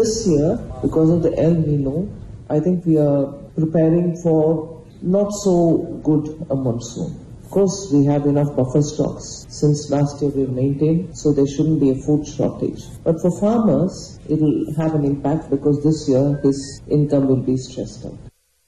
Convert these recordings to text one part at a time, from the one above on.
this year, because of the El Nino, I think we are preparing for not so good a monsoon. Of course, we have enough buffer stocks. Since last year we've maintained, so there shouldn't be a food shortage. But for farmers, it'll have an impact because this year his income will be stressed out.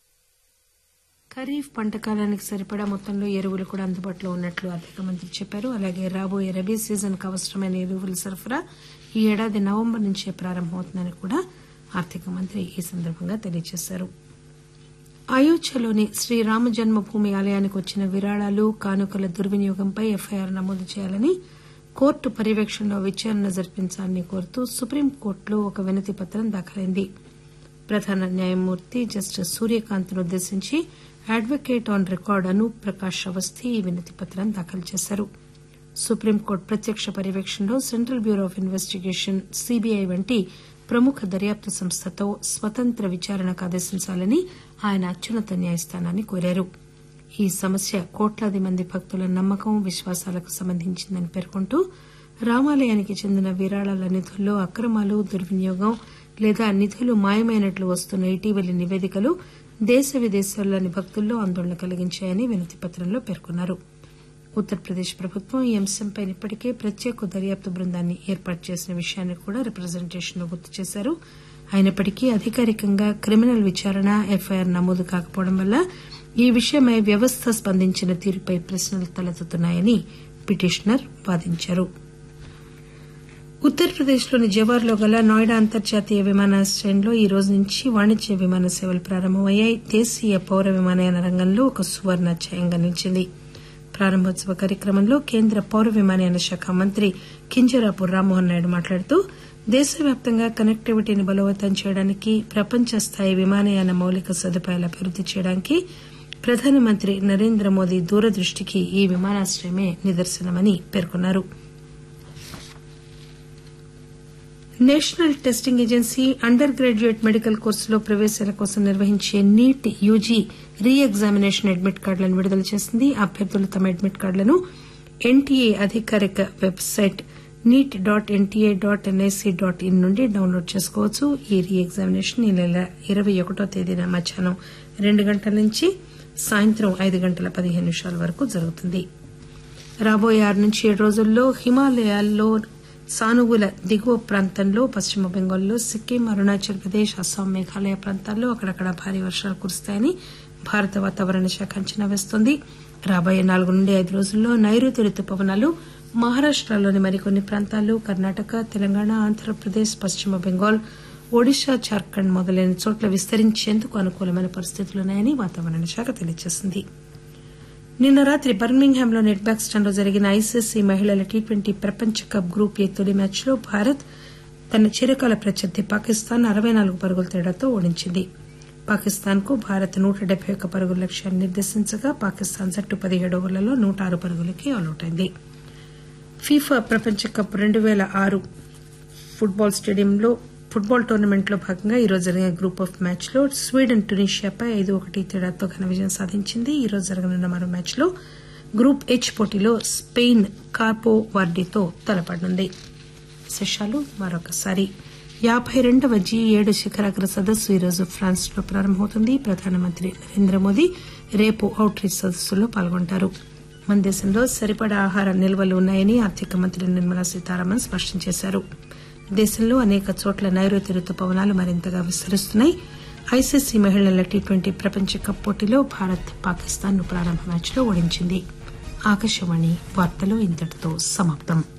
Kharif పంట కాలానికి సరిపడా మొత్తంలో ఎరువులు కూడా అందుబాటులో ఉన్నట్లు ఆర్థిక మంత్రి చెప్పారు అలాగే రాబోయే రబీ సీజన్ కు అవసరమైన ఎరువుల సరఫరా ఈ ఏడాది నవంబర్ నుంచే ప్రారంభమవుతుందని కూడా ఆర్థిక మంత్రి ఈ సందర్భంగా తెలియజేశారు అయోధ్యలోని శ్రీరామ జన్మభూమి ఆలయానికి వచ్చిన విరాళాలు కానుకల దుర్వినియోగంపై ఎఫ్ఐఆర్ నమోదు చేయాలని కోర్టు పర్యవేక్షణలో విచారణ జరిపించాలని కోరుతూ సుప్రీంకోర్టులో ఒక వినతి పత్రం దాఖలైంది ప్రధాన న్యాయమూర్తి జస్టిస్ సూర్యకాంత్ను ఉద్దేశించి advocate on record Anoop Prakash Awasthi ఈ వినతి పత్రం దాఖలు చేశారు సుప్రీంకోర్టు ప్రత్యక్ష పర్యవేక్షణలో central bureau of investigation CBI వంటి ప్రముఖ దర్యాప్తు సంస్థతో స్వతంత్ర విచారణకు ఆదేశించాలని ఆయన అత్యున్నత న్యాయస్థానాన్ని కోరారు ఈ సమస్య కోట్లాది మంది భక్తుల నమ్మకం విశ్వాసాలకు సంబంధించిందని పేర్కొంటూ రామాలయానికి చెందిన విరాళాల నిధుల్లో అక్రమాలు దుర్వినియోగం లేదా నిధులు మాయమైనట్లు వస్తున్న ఇటీవలి నివేదికలు దేశ విదేశాల్లోని భక్తుల్లో ఆందోళన కలిగించాయని వినతి పత్రంలో పేర్కొన్నారు ఉత్తరప్రదేశ్ ప్రభుత్వం ఈ అంశంపై ఇప్పటికే ప్రత్యేక దర్యాప్తు బృందాన్ని ఏర్పాటు చేసిన విషయాన్ని కూడా రిప్రజెంటేషన్ లో గుర్తు చేశారు అయినప్పటికీ అధికారికంగా క్రిమినల్ విచారణ ఎఫ్ఐఆర్ నమోదు కాకపోవడం వల్ల ఈ విషయమై వ్యవస్థ స్పందించిన తీరుపై ప్రశ్నలు తలెత్తుతున్నాయని పిటిషనర్ వాదించారు ఉత్తరప్రదేశ్లోని జవార్లో గల నోయిడా అంతర్జాతీయ విమానాశ్రయంలో ఈ రోజు నుంచి వాణిజ్య విమాన సేవలు ప్రారంభమయ్యాయి దేశీయ పౌర విమానయాన రంగంలో ఒక సువర్ణాధ్యాయంగా నిలిచింది ప్రారంభోత్సవ కార్యక్రమంలో కేంద్ర పౌర విమానయాన శాఖ మంత్రి కింజరాపు రామ్మోహన్ నాయుడు మాట్లాడుతూ దేశవ్యాప్తంగా కనెక్టివిటీని బలోపేతం చేయడానికి ప్రపంచ స్థాయి విమానయాన మౌలిక సదుపాయాలు అభివృద్ది చేయడానికి ప్రధానమంత్రి నరేంద్ర మోదీ దూరదృష్టికి ఈ విమానాశ్రయమే నిదర్శనమని పేర్కొన్నారు national testing agency under graduate medical కోర్సులో ప్రవేశాల కోసం నిర్వహించే NEET UG re examination admit కార్డులను విడుదల చేసింది అభ్యర్థులు తమ అడ్మిట్ కార్డులను ఎన్టీఏ అధికారిక website NEET dot NTA dot NIC dot in నుండి డౌన్లోడ్ చేసుకోవచ్చు ఈ రీ ఎగ్జామినేషన్ ఈ నెల ఇరవై ఒకటో తేదీన మధ్యాహ్నం రెండు గంటల నుంచి సాయంత్రం ఐదు గంటల పదిహేను నిమిషాల వరకు జరుగుతుంది రాబోయే ఆరు నుంచి ఏడు రోజుల్లో హిమాలయాల్లో సానువుల దిగువ ప్రాంతంలో పశ్చిమ బెంగాల్లో సిక్కిం అరుణాచల్ ప్రదేశ్ అస్సాం మేఘాలయ ప్రాంతాల్లో అక్కడక్కడ భారీ వర్షాలు కురుస్తాయని భారత వాతావరణ శాఖ అంచనా వేస్తోంది రాబోయే నాలుగు నుండి ఐదు రోజుల్లో నైరుతి రుతుపవనాలు మహారాష్టలోని మరికొన్ని ప్రాంతాలు కర్ణాటక తెలంగాణ ఆంధ్రప్రదేశ్ పశ్చిమ బెంగాల్ ఒడిశా జార్ఖండ్ మొదలైన చోట్ల విస్తరించేందుకు అనుకూలమైన పరిస్థితులున్నాయని వాతావరణ శాఖ తెలియజేసింది నిన్న రాత్రి బర్మింగ్హామ్ లోని ఎడ్బాక్స్టన్ లో జరిగిన ఐసీసీ మహిళల టీ ట్వంటీ ప్రపంచ కప్ గ్రూప్ ఏ తొలి మ్యాచ్లో భారత్ తన చిరకాల ప్రత్యర్థి పాకిస్తాన్ అరవై నాలుగు పరుగుల తేడాతో ఓడించింది పాకిస్తాన్ కు భారత్ నూట డెబ్బై ఒక్క పరుగుల లక్ష్యాన్ని నిర్దేశించగా పాకిస్తాన్ జట్టు పదిహేడు ఓవర్లలో నూట ఆరు పరుగులకి ఆలౌట్ అయింది ఫీఫా ప్రపంచ కప్ రెండు పేల ఆరు ఫుట్బాల్ స్టేడియంలో ఫుట్బాల్ టోర్నమెంట్ లో భాగంగా ఈ రోజు జరిగిన గ్రూప్ ఆఫ్ మ్యాచ్ లో స్వీడన్ టునీషియాపై ఐదు ఒకటి తేడాతో ఘన విజయం సాధించింది ఈ రోజు జరగనున్న మరో మ్యాచ్ లో గ్రూప్ హెచ్ పోటీలో స్పెయిన్ కార్పో వార్డీతో తలపడనుంది విశేషాలు మరొకసారి యాబై రెండవ జీ ఏడు శిఖరాగ్ర సదస్సు ఈరోజు ఫ్రాన్స్ లో ప్రారంభమవుతుంది ప్రధానమంత్రి నరేంద్ర మోదీ రేపు అవుట్ రీచ్ సదస్సులో పాల్గొంటారు మన దేశంలో సరిపడా ఆహార నిల్వలు ఉన్నాయని ఆర్థిక మంత్రి నిర్మలా సీతారామన్ స్పష్టం చేశారు దేశంలో అనేక చోట్ల నైరుతి రుతుపవనాలు మరింతగా విస్తరిస్తున్నాయి ఐసీసీ మహిళల టీ ట్వంటీ ప్రపంచ కప్ పోటీలో భారత్ పాకిస్తాన్ ను ప్రారంభ మ్యాచ్లో ఓడించింది ఆకాశవాణి వార్తలు ఇంతటితో సమాప్తం